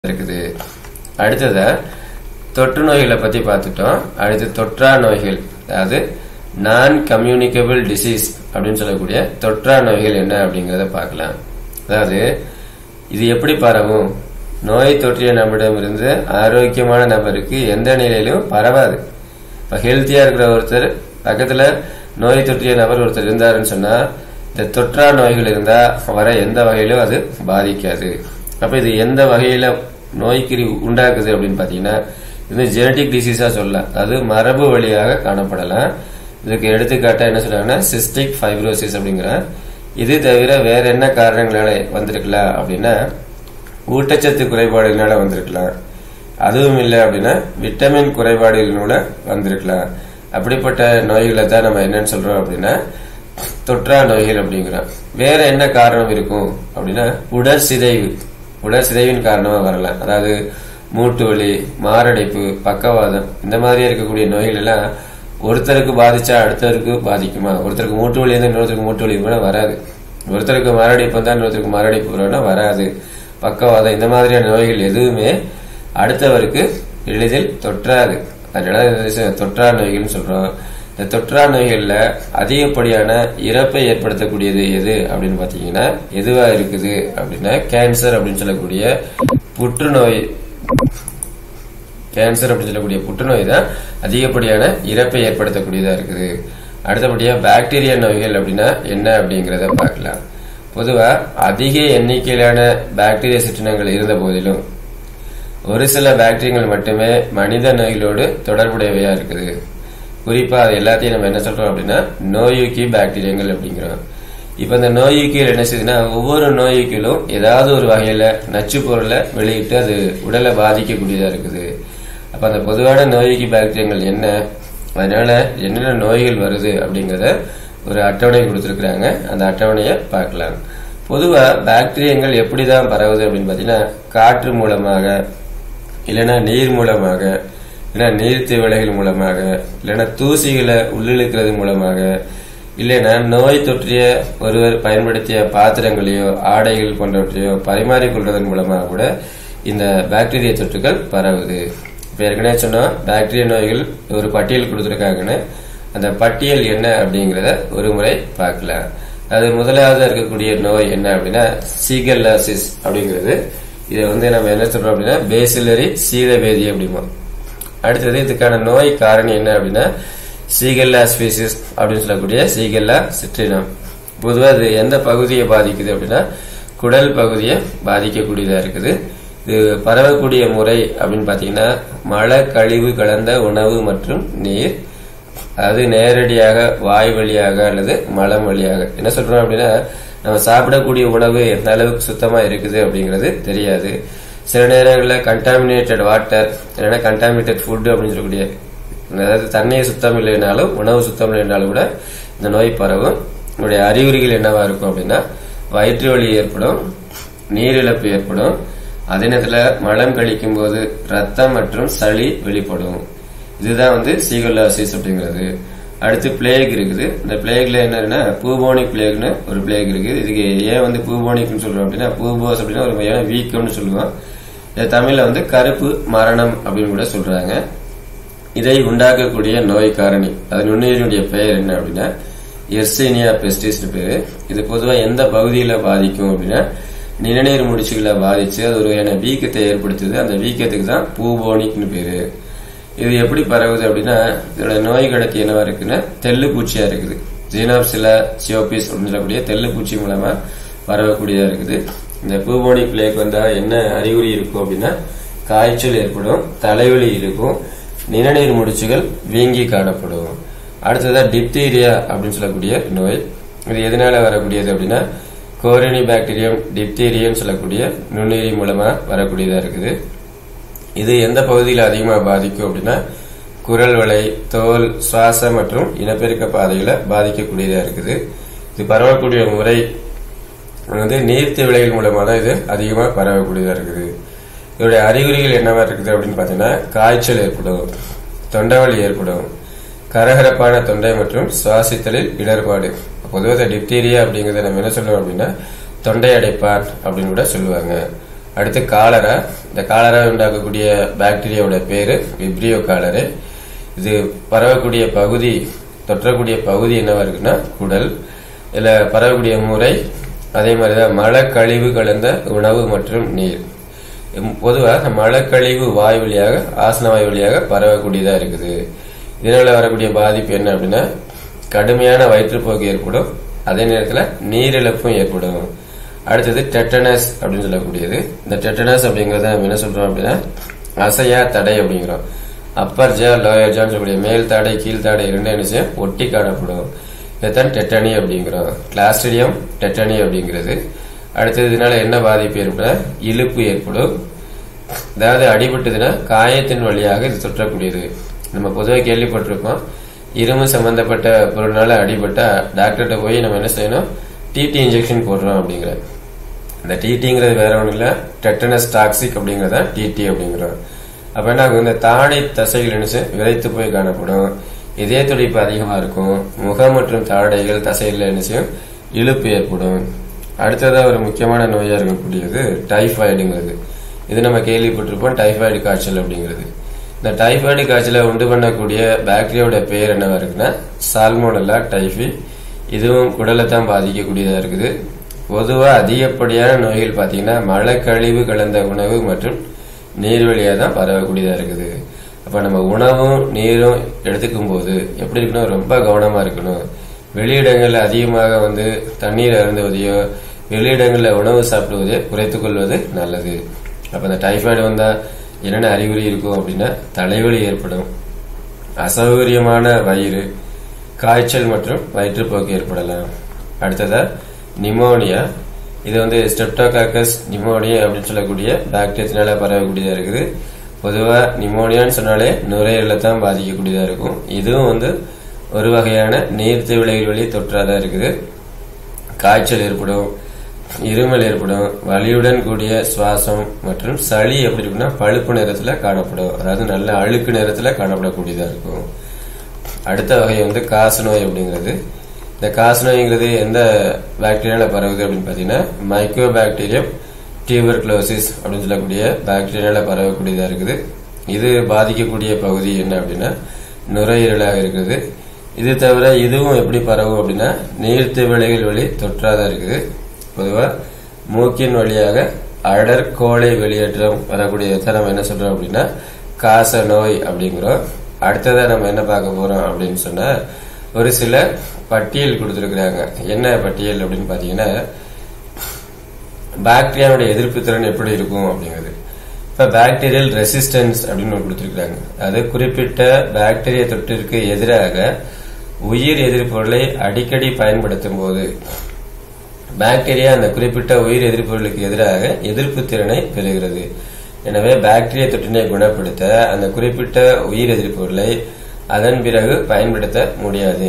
இருக்குது அடுத்ததா தொற்று நோய்களை பத்தி பார்த்துட்டோம் அடுத்து தொற்றா நோய்கள் அதாவது நான் கம்யூனிகபிள் டிசீஸ் அப்படின்னு சொல்லக்கூடிய தொற்றா நோய்கள் என்ன அப்படிங்கறத பார்க்கலாம் அதாவது இது எப்படி பரவும் நோய் தொற்றிய நபரிடமிருந்து ஆரோக்கியமான நபருக்கு எந்த நிலையிலும் பரவாது இப்ப ஹெல்த்தியா இருக்கிற ஒருத்தர் பக்கத்துல நோய் தொற்றிய நபர் ஒருத்தர் இருந்தாருன்னு சொன்னா இந்த தொற்றா நோய்கள் இருந்தா வர எந்த வகையிலும் அது பாதிக்காது அப்ப இது எந்த வகையில நோய்க்கு உண்டாக்குது அப்படின்னு பாத்தீங்கன்னா இது ஜெனடிக் டிசீஸா சொல்லலாம் அது மரபு வழியாக காணப்படலாம் இதுக்கு எடுத்துக்காட்டா என்ன சொல்றாங்கன்னா சிஸ்டிக் ஃபைப்ரோசிஸ் அப்படிங்கிற இது தவிர வேற என்ன காரணங்களால வந்திருக்கலாம் அப்படின்னா ஊட்டச்சத்து குறைபாடுகளால வந்திருக்கலாம் அதுவும் இல்லை அப்படின்னா விட்டமின் குறைபாடுகளோட வந்திருக்கலாம் அப்படிப்பட்ட நோய்களை தான் நம்ம என்னன்னு சொல்றோம் அப்படின்னா தொற்றா நோய்கள் அப்படிங்கிறோம் வேற என்ன காரணம் இருக்கும் அப்படின்னா உடற் சிதைவு உடற் சிதைவின் காரணமா வரலாம் அதாவது மூட்டு வலி மாரடைப்பு பக்கவாதம் இந்த மாதிரி இருக்கக்கூடிய நோய்கள் எல்லாம் ஒருத்தருக்கு பாதிச்சா அடுத்தவருக்கு பாதிக்குமா ஒருத்தருக்கு மூட்டு வலி இருந்தா இன்னொருத்தருக்கு மூட்டு வலி இருந்தா வராது ஒருத்தருக்கு மாரடைப்பு வந்தா இன்னொருத்தருக்கு மாரடைப்பு வரும்னா வராது பக்கவாதம் இந்த மாதிரியான நோய்கள் எதுவுமே அடுத்தவருக்கு எளிதில் தொற்றாது அதனால இது தொற்றா நோய்கள்னு சொல்றோம் இந்த தொற்றா நோய்கள்ல அதிகப்படியான இறப்பை ஏற்படுத்தக்கூடியது எது அப்படின்னு பாத்தீங்கன்னா எதுவா இருக்குது அப்படின்னா கேன்சர் அப்படின்னு சொல்லக்கூடிய புற்றுநோய் கேன்சர் அப்படின்னு சொல்லக்கூடிய புற்றுநோய் தான் அதிகப்படியான இறப்பை ஏற்படுத்தக்கூடியதா இருக்குது அடுத்தபடியா பாக்டீரியா நோய்கள் அப்படின்னா என்ன அப்படிங்கறத பார்க்கலாம் பொதுவா அதிக எண்ணிக்கையிலான பாக்டீரியா சிற்றினங்கள் இருந்த போதிலும் ஒரு சில பாக்டீரியங்கள் மட்டுமே மனித நோய்களோடு தொடர்புடையவையா இருக்குது குறிப்பா அது எல்லாத்தையும் நம்ம என்ன சொல்றோம் அப்படின்னா நோயுக்கி பாக்டீரியங்கள் அப்படிங்கிறோம் இப்ப இந்த நோயுக்கிகள் என்ன செய்யுதுன்னா ஒவ்வொரு நோயுக்கிலும் ஏதாவது ஒரு வகையில நச்சு பொருளை வெளியிட்டு அது உடலை பாதிக்கக்கூடியதா இருக்குது அப்ப அந்த பொதுவான நோயுக்கி பாக்டீரியங்கள் என்ன அதனால என்னென்ன நோய்கள் வருது அப்படிங்கறத ஒரு அட்டவணை கொடுத்துருக்காங்க அந்த அட்டவணையை பார்க்கலாம் பொதுவா பாக்டீரியங்கள் எப்படிதான் பரவுது அப்படின்னு பாத்தீங்கன்னா காற்று மூலமாக இல்லைன்னா நீர் மூலமாக இல்லைன்னா நீர் திவலைகள் மூலமாக இல்லைன்னா தூசிகளை உள்ளிழுக்கிறது மூலமாக இல்லைன்னா நோய் தொற்றிய ஒருவர் பயன்படுத்திய பாத்திரங்களையோ ஆடைகள் போன்றவற்றையோ பரிமாறிக்கொள்வதன் மூலமாக கூட இந்த பாக்டீரியா தொற்றுகள் பரவுது இப்ப ஏற்கனவே சொன்னோம் பாக்டீரியா நோய்கள் ஒரு பட்டியல் கொடுத்துருக்காங்கன்னு அந்த பட்டியல் என்ன அப்படிங்கறத ஒரு முறை பார்க்கலாம் அது முதலாவது இருக்கக்கூடிய நோய் என்ன அப்படின்னா சீகல்லாசிஸ் அப்படிங்கிறது இதை வந்து நம்ம என்ன சொல்றோம் அப்படின்னா பேசிலரி சீதபேதி அப்படிமா அடுத்தது இதுக்கான நோய் காரணி என்ன அப்படின்னா சீகல்லா ஸ்பீசிஸ் அப்படின்னு சொல்லக்கூடிய சீகல்லா சிற்றினம் பொதுவாக அது எந்த பகுதியை பாதிக்குது அப்படின்னா குடல் பகுதியை பாதிக்கக்கூடியதா இருக்குது இது பரவக்கூடிய முறை அப்படின்னு பாத்தீங்கன்னா மழை கழிவு கலந்த உணவு மற்றும் நீர் அது நேரடியாக வாய் வழியாக அல்லது மலம் வழியாக என்ன சொல்றோம் அப்படின்னா நம்ம சாப்பிடக்கூடிய உணவு எந்த அளவுக்கு சுத்தமா இருக்குது அப்படிங்கிறது தெரியாது சில நேரங்களில் கண்டாமினேட்டட் வாட்டர் இல்லைன்னா கண்டாமினேட்டட் ஃபுட் அப்படின்னு சொல்லக்கூடிய அதாவது தண்ணீர் சுத்தம் இல்லைனாலும் உணவு சுத்தம் இல்லைனாலும் கூட இந்த நோய் பரவும் உங்களுடைய அறிகுறிகள் என்னவா இருக்கும் அப்படின்னா வயிற்று வலி ஏற்படும் நீரிழப்பு ஏற்படும் அதே நேரத்தில் மலம் கழிக்கும் போது ரத்தம் மற்றும் சளி வெளிப்படும் இதுதான் வந்து சீகல்லாசிஸ் அப்படிங்கிறது அடுத்து பிளேக் இருக்குது இந்த பிளேக்ல என்னன்னா பூபோனிக் பிளேக்னு ஒரு பிளேக் இருக்குது இதுக்கு ஏன் வந்து பூபோனிக்னு சொல்றோம் அப்படின்னா பூபோஸ் அப்படின்னா ஒரு வகையான வீக்கம்னு சொல்லுவோம் இது தமிழ்ல வந்து கருப்பு மரணம் அப்படின்னு கூட சொல்றாங்க இதை உண்டாக்கக்கூடிய நோய் காரணி அது நுண்ணுயிரினுடைய பெயர் என்ன அப்படின்னா எர்சேனியா பெஸ்டிஸ் பேரு இது பொதுவா எந்த பகுதியில பாதிக்கும் அப்படின்னா நிணநீர் முடிச்சுகளை பாதிச்சு அது ஒரு வகையான வீக்கத்தை ஏற்படுத்துது அந்த வீக்கத்துக்கு தான் பூபோனிக்னு பேரு இது எப்படி பரவுது அப்படின்னா இதோட நோய் கடத்தி என்னவா இருக்குன்னா தெல்லு பூச்சியா இருக்குது ஜீனாப்சிலா சியோபிஸ் அப்படின்னு சொல்லக்கூடிய தெல்லு பூச்சி மூலமா பரவக்கூடியதா இருக்குது இந்த பூபோனிக் பிளேக் வந்தா என்ன அறிகுறி இருக்கும் அப்படின்னா காய்ச்சல் ஏற்படும் தலைவலி இருக்கும் நிணநீர் முடிச்சுகள் வீங்கி காணப்படும் அடுத்ததா டிப்தீரியா அப்படின்னு சொல்லக்கூடிய நோய் இது எதனால வரக்கூடியது அப்படின்னா கோரணி பாக்டீரியம் டிப்தீரியம் சொல்லக்கூடிய நுண்ணுயிரி மூலமா வரக்கூடியதா இருக்குது இது எந்த பகுதியில் அதிகமாக பாதிக்கும் அப்படின்னா குரல் வலை தோல் சுவாச மற்றும் இனப்பெருக்க பாதைகளை பாதிக்கக்கூடியதா இருக்குது இது பரவக்கூடிய முறை வந்து நீர்த்தி விலைகள் மூலமா தான் இது அதிகமாக பரவக்கூடியதா இருக்குது இதோடைய அறிகுறிகள் என்னவா இருக்குது அப்படின்னு பாத்தீங்கன்னா காய்ச்சல் ஏற்படும் தொண்டவலி ஏற்படும் கரகரப்பான தொண்டை மற்றும் சுவாசித்தலில் இடர்பாடு பொதுவாக டிப்தீரியா அப்படிங்கறத நம்ம என்ன சொல்லுவோம் அப்படின்னா தொண்டை அடைப்பான் அப்படின்னு கூட சொல்லுவாங்க அடுத்து காலரா இந்த காலரா உண்டாக்கக்கூடிய பாக்டீரியாவோட பேரு விப்ரியோ காலரு இது பரவக்கூடிய பகுதி தொற்றக்கூடிய பகுதி என்னவா இருக்குன்னா குடல் இதுல பரவக்கூடிய முறை அதே மாதிரிதான் மழை கழிவு கலந்த உணவு மற்றும் நீர் பொதுவாக மழைக்கழிவு வாய் வழியாக ஆசன வாய் வழியாக பரவக்கூடியதா இருக்குது இதனால வரக்கூடிய பாதிப்பு என்ன அப்படின்னா கடுமையான வயிற்றுப்போக்கு ஏற்படும் அதே நேரத்தில் நீரிழப்பும் ஏற்படும் அடுத்தது டெட்டனஸ் அப்படின்னு சொல்லக்கூடியது இந்த டெட்டனஸ் அப்படிங்கறத நம்ம என்ன சொல்றோம் அப்படின்னா அசையா தடை அப்படிங்கிறோம் அப்பர் ஜா லோயர் ஜான்னு சொல்லக்கூடிய மேல் தாடை கீழ் தாடை இரண்டு நிச்சயம் ஒட்டி காணப்படும் இதைத்தான் டெட்டனி அப்படிங்கிறோம் கிளாஸ்டிரியம் டெட்டனி அப்படிங்கிறது அடுத்தது இதனால என்ன பாதிப்பு ஏற்பட இழுப்பு ஏற்படும் அதாவது அடிபட்டதுன்னா காயத்தின் வழியாக இது தொற்றக்கூடியது நம்ம பொதுவாக கேள்விப்பட்டிருப்போம் இரும்பு சம்பந்தப்பட்ட பொருள்னால அடிபட்டா டாக்டர்கிட்ட போய் நம்ம என்ன செய்யணும் டிடி இன்ஜெக்ஷன் போடுறோம் அப்படிங்கிற இந்த டிடிங்கிறது வேற ஒன்றும் இல்லை டெட்டனஸ் டாக்ஸிக் அப்படிங்கறத டிடி அப்படிங்கிறோம் அப்ப என்ன ஆகும் இந்த தாடை தசைகள் என்ன செய்யும்? விரைத்து போய் காணப்படும் இதய துடிப்பு அதிகமா இருக்கும் முகம் மற்றும் தாடைகள் தசைகள் என்ன செய்யும் இழுப்பு ஏற்படும் அடுத்ததா ஒரு முக்கியமான நோயா இருக்கக்கூடியது டைஃபாய்டுங்கிறது இது நம்ம கேள்விப்பட்டிருப்போம் டைஃபாய்டு காய்ச்சல் அப்படிங்கிறது இந்த டைஃபாய்டு காய்ச்சலை உண்டு பண்ணக்கூடிய பாக்டீரியாவோட பேர் என்னவா இருக்குன்னா சால்மோனல்லா டைஃபி இதுவும் குடலை தான் பாதிக்கக்கூடியதா இருக்குது பொதுவா அதிகப்படியான நோய்கள் பாத்தீங்கன்னா மழை கழிவு கலந்த உணவு மற்றும் நீர் வழியா தான் பரவக்கூடியதா இருக்குது அப்ப நம்ம உணவும் நீரும் எடுத்துக்கும் போது எப்படி இருக்கணும் ரொம்ப கவனமா இருக்கணும் வெளியிடங்கள்ல அதிகமாக வந்து தண்ணீர் அருந்துவதையோ வெளியிடங்கள்ல உணவு சாப்பிடுவதையோ குறைத்துக் கொள்வது நல்லது அப்ப இந்த டைஃபாய்டு வந்தா என்னென்ன அறிகுறி இருக்கும் அப்படின்னா தலைவலி ஏற்படும் அசௌகரியமான வயிறு காய்ச்சல் மற்றும் வயிற்றுப்போக்கு ஏற்படலாம் அடுத்ததா நிமோனியா இது வந்து ஸ்டெப்டோகாக்கஸ் நிமோனியா அப்படின்னு சொல்லக்கூடிய பாக்டீரியத்தினால பரவக்கூடியதா இருக்குது பொதுவா நிமோனியான்னு சொன்னாலே நுரையீரலை தான் பாதிக்கக்கூடியதா இருக்கும் இதுவும் வந்து ஒரு வகையான நீர்த்து விளைவுகள் வழி தொற்றாதான் இருக்குது காய்ச்சல் ஏற்படும் இருமல் ஏற்படும் வலியுடன் கூடிய சுவாசம் மற்றும் சளி எப்படி இருக்குன்னா பழுப்பு நிறத்துல காணப்படும் அதாவது நல்ல அழுக்கு நிறத்துல காணப்படக்கூடியதா இருக்கும் அடுத்த வகை வந்து காசு நோய் அப்படிங்கிறது இந்த காசு நோய்ங்கிறது எந்த பாக்டீரியால பரவுது அப்படின்னு பாத்தீங்கன்னா மைக்ரோ பாக்டீரியம் டியூபர்குலோசிஸ் அப்படின்னு சொல்லக்கூடிய பாக்டீரியால பரவக்கூடியதா இருக்குது இது பாதிக்கக்கூடிய பகுதி என்ன அப்படின்னா நுரையீரலாக இருக்குது இது தவிர இதுவும் எப்படி பரவும் அப்படின்னா நீர்த்திவளைகள் வழி தொற்றாதான் இருக்குது பொதுவா மூக்கின் வழியாக அடர் கோழை வெளியேற்றம் வரக்கூடியதை நம்ம என்ன சொல்றோம் அப்படின்னா காச நோய் அப்படிங்கிறோம் அடுத்ததா நம்ம என்ன பார்க்க போறோம் அப்படின்னு சொன்னா ஒரு சில பட்டியல் கொடுத்திருக்கிறாங்க என்ன பட்டியல் அப்படின்னு பாத்தீங்கன்னா பாக்டீரியாவுடைய எதிர்ப்பு திறன் எப்படி இருக்கும் அப்படிங்கிறது இப்ப பாக்டீரியல் ரெசிஸ்டன்ஸ் அப்படின்னு ஒன்று கொடுத்திருக்காங்க அது குறிப்பிட்ட பாக்டீரியா தொற்றிற்கு எதிராக உயிர் எதிர்ப்பொருளை அடிக்கடி பயன்படுத்தும் போது பாக்டீரியா அந்த குறிப்பிட்ட உயிர் எதிர்ப்பொருளுக்கு எதிராக எதிர்ப்பு திறனை பெறுகிறது எனவே பாக்டீரியா தொற்றினை குணப்படுத்த அந்த குறிப்பிட்ட உயிர் எதிர்ப்பொருளை அதன் பிறகு பயன்படுத்த முடியாது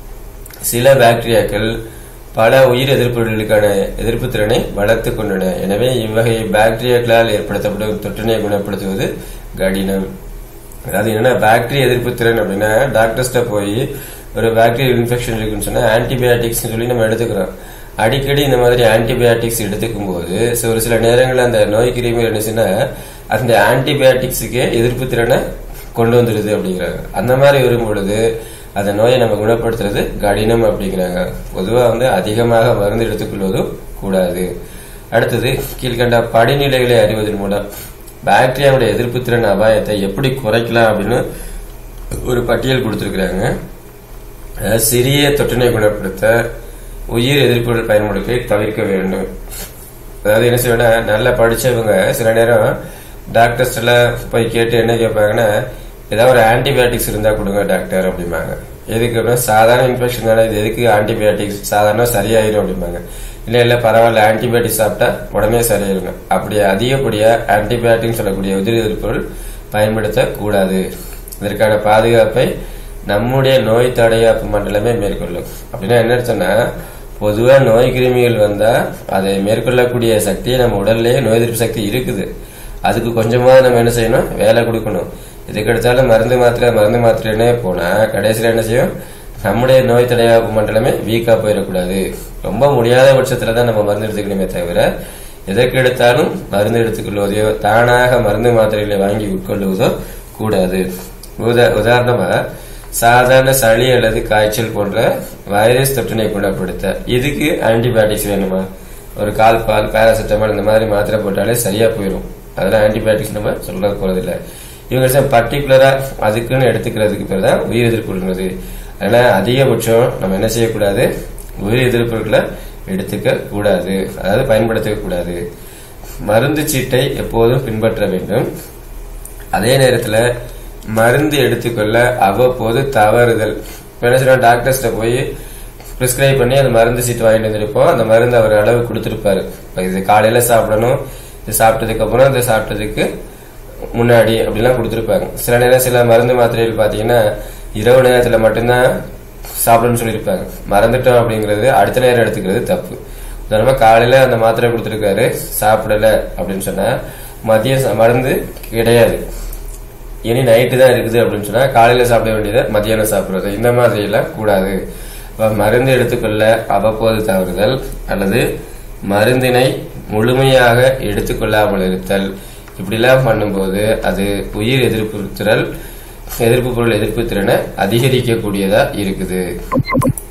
சில பாக்டீரியாக்கள் பல உயிர் எதிர்ப்புகளுக்கான எதிர்ப்பு திறனை வளர்த்து கொண்டன எனவே இவ்வகை பாக்டீரியாக்களால் ஏற்படுத்தப்படும் தொற்றினை குணப்படுத்துவது கடினம் அதாவது என்னன்னா பாக்டீரியா எதிர்ப்பு திறன் அப்படின்னா டாக்டர்ஸ்ட போய் ஒரு பாக்டீரியல் இன்ஃபெக்ஷன் இருக்குன்னு சொன்னா ஆன்டிபயாட்டிக்ஸ் சொல்லி நம்ம எடுத்துக்கிறோம் அடிக்கடி இந்த மாதிரி ஆன்டிபயாட்டிக்ஸ் எடுத்துக்கும் போது so ஒரு சில நேரங்களில் அந்த நோய் கிருமி என்னச்சுன்னா அந்த ஆன்டிபயாட்டிக்ஸுக்கே எதிர்ப்பு திறனை கொண்டு வந்துடுது அப்படிங்கிறாங்க அந்த மாதிரி வரும் பொழுது அந்த நோயை நம்ம குணப்படுத்துறது கடினம் அப்படிங்கிறாங்க பொதுவாக வந்து அதிகமாக மருந்து எடுத்துக்கொள்வதும் கூடாது அடுத்தது கீழ்கண்ட படிநிலைகளை அறிவதன் மூலம் பாக்டீரியாவுடைய எதிர்ப்பு திறன் அபாயத்தை எப்படி குறைக்கலாம் அப்படின்னு ஒரு பட்டியல் கொடுத்திருக்கிறாங்க அதாவது சிறிய தொற்றினை குணப்படுத்த உயிர் எதிர்ப்புகள் பயன்படுத்தி தவிர்க்க வேண்டும் அதாவது என்ன செய்வேன்னா நல்லா படிச்சவங்க சில நேரம் டாக்டர்ஸ் எல்லாம் போய் கேட்டு என்ன கேட்பாங்கன்னா ஏதாவது ஒரு ஆன்டிபயோட்டிக்ஸ் இருந்தா கொடுங்க டாக்டர் அப்படிம்பாங்க எதுக்கு அப்படின்னா சாதாரண இன்ஃபெக்ஷன் தானே இது எதுக்கு ஆன்டிபயோட்டிக்ஸ் சாதாரண சரியாயிரும் அப்படிம்பாங்க இல்ல இல்ல பரவாயில்ல ஆன்டிபயோட்டிக் சாப்பிட்டா உடனே சரியாயிரும் அப்படி அதிகப்படியா ஆன்டிபயோட்டிக் சொல்லக்கூடிய உதிரி எதிர்ப்பொருள் பயன்படுத்த கூடாது இதற்கான பாதுகாப்பை நம்முடைய நோய் தடையாப்பு மண்டலமே மேற்கொள்ளும் அப்படின்னா என்ன அர்த்தம்னா பொதுவா நோய் கிருமிகள் வந்தா அதை மேற்கொள்ளக்கூடிய சக்தியை நம்ம உடல்லே நோய் எதிர்ப்பு சக்தி இருக்குது அதுக்கு கொஞ்சமாவது நம்ம என்ன செய்யணும் வேலை கொடுக்கணும் இதுக்கு எடுத்தாலும் மருந்து மாத்திரை மருந்து மாத்திரைன்னே போனா கடைசியில் என்ன செய்யும் நம்முடைய நோய் தடையாப்பு மண்டலமே வீக்கா போயிடக்கூடாது ரொம்ப முடியாத பட்சத்துல தான் நம்ம மருந்து எடுத்துக்கணுமே தவிர எதற்கு எடுத்தாலும் மருந்து எடுத்துக்கொள்வதையோ தானாக மருந்து மாத்திரைகளை வாங்கி உட்கொள்வதோ கூடாது உதா உதாரணமா சாதாரண சளி அல்லது காய்ச்சல் போன்ற வைரஸ் தொற்றினை குணப்படுத்த இதுக்கு ஆன்டிபயோட்டிக்ஸ் வேணுமா ஒரு கால் பால் பேராசிட்டமால் இந்த மாதிரி மாத்திரை போட்டாலே சரியா போயிடும் அதெல்லாம் ஆன்டிபயோட்டிக்ஸ் நம்ம சொல்ல போறதில்லை இவங்க பர்டிகுலரா அதுக்குன்னு எடுத்துக்கிறதுக்கு பேர் தான் உயிர் எதிர்ப்புங்கிறது அதனால அதிகபட்சம் நம்ம என்ன செய்யக்கூடாது உயிர் எதிர்ப்புகளை எடுத்துக்க கூடாது அதாவது பயன்படுத்த கூடாது மருந்து சீட்டை எப்போதும் பின்பற்ற வேண்டும் அதே நேரத்துல மருந்து எடுத்துக்கொள்ள அவ்வப்போது தவறுதல் இப்ப என்ன சொல்றோம் டாக்டர்ஸ்ட போய் பிரிஸ்கிரைப் பண்ணி அந்த மருந்து சீட் வாங்கிட்டு வந்திருப்போம் அந்த மருந்து அவர் அளவு கொடுத்திருப்பாரு இப்ப இது காலையில சாப்பிடணும் இது சாப்பிட்டதுக்கு அப்புறம் இது சாப்பிட்டதுக்கு முன்னாடி அப்படிலாம் கொடுத்திருப்பாங்க சில நேரம் சில மருந்து மாத்திரைகள் பாத்தீங்கன்னா இரவு நேரத்துல மட்டும்தான் சாப்பிடணும்னு சொல்லியிருப்பாங்க மறந்துட்டோம் அப்படிங்கிறது அடுத்த நேரம் எடுத்துக்கிறது தப்பு உதாரணமா காலையில அந்த மாத்திரை கொடுத்திருக்காரு சாப்பிடல அப்படின்னு சொன்னா மதியம் ச- மருந்து கிடையாது இனி நைட்டு தான் இருக்குது அப்படின்னு சொன்னா காலையில சாப்பிட வேண்டியதை மதியானம் சாப்பிடுறது இந்த மாதிரி எல்லாம் கூடாது அப்ப மருந்து எடுத்துக்கொள்ள அவ்வப்போது தவறுதல் அல்லது மருந்தினை முழுமையாக எடுத்துக்கொள்ளாமல் இருத்தல் இப்படிலாம் பண்ணும்போது அது உயிர் எதிர்ப்பு திறல் எதிர்ப்பு பொருள் எதிர்ப்பு திறனை அதிகரிக்கக்கூடியதா இருக்குது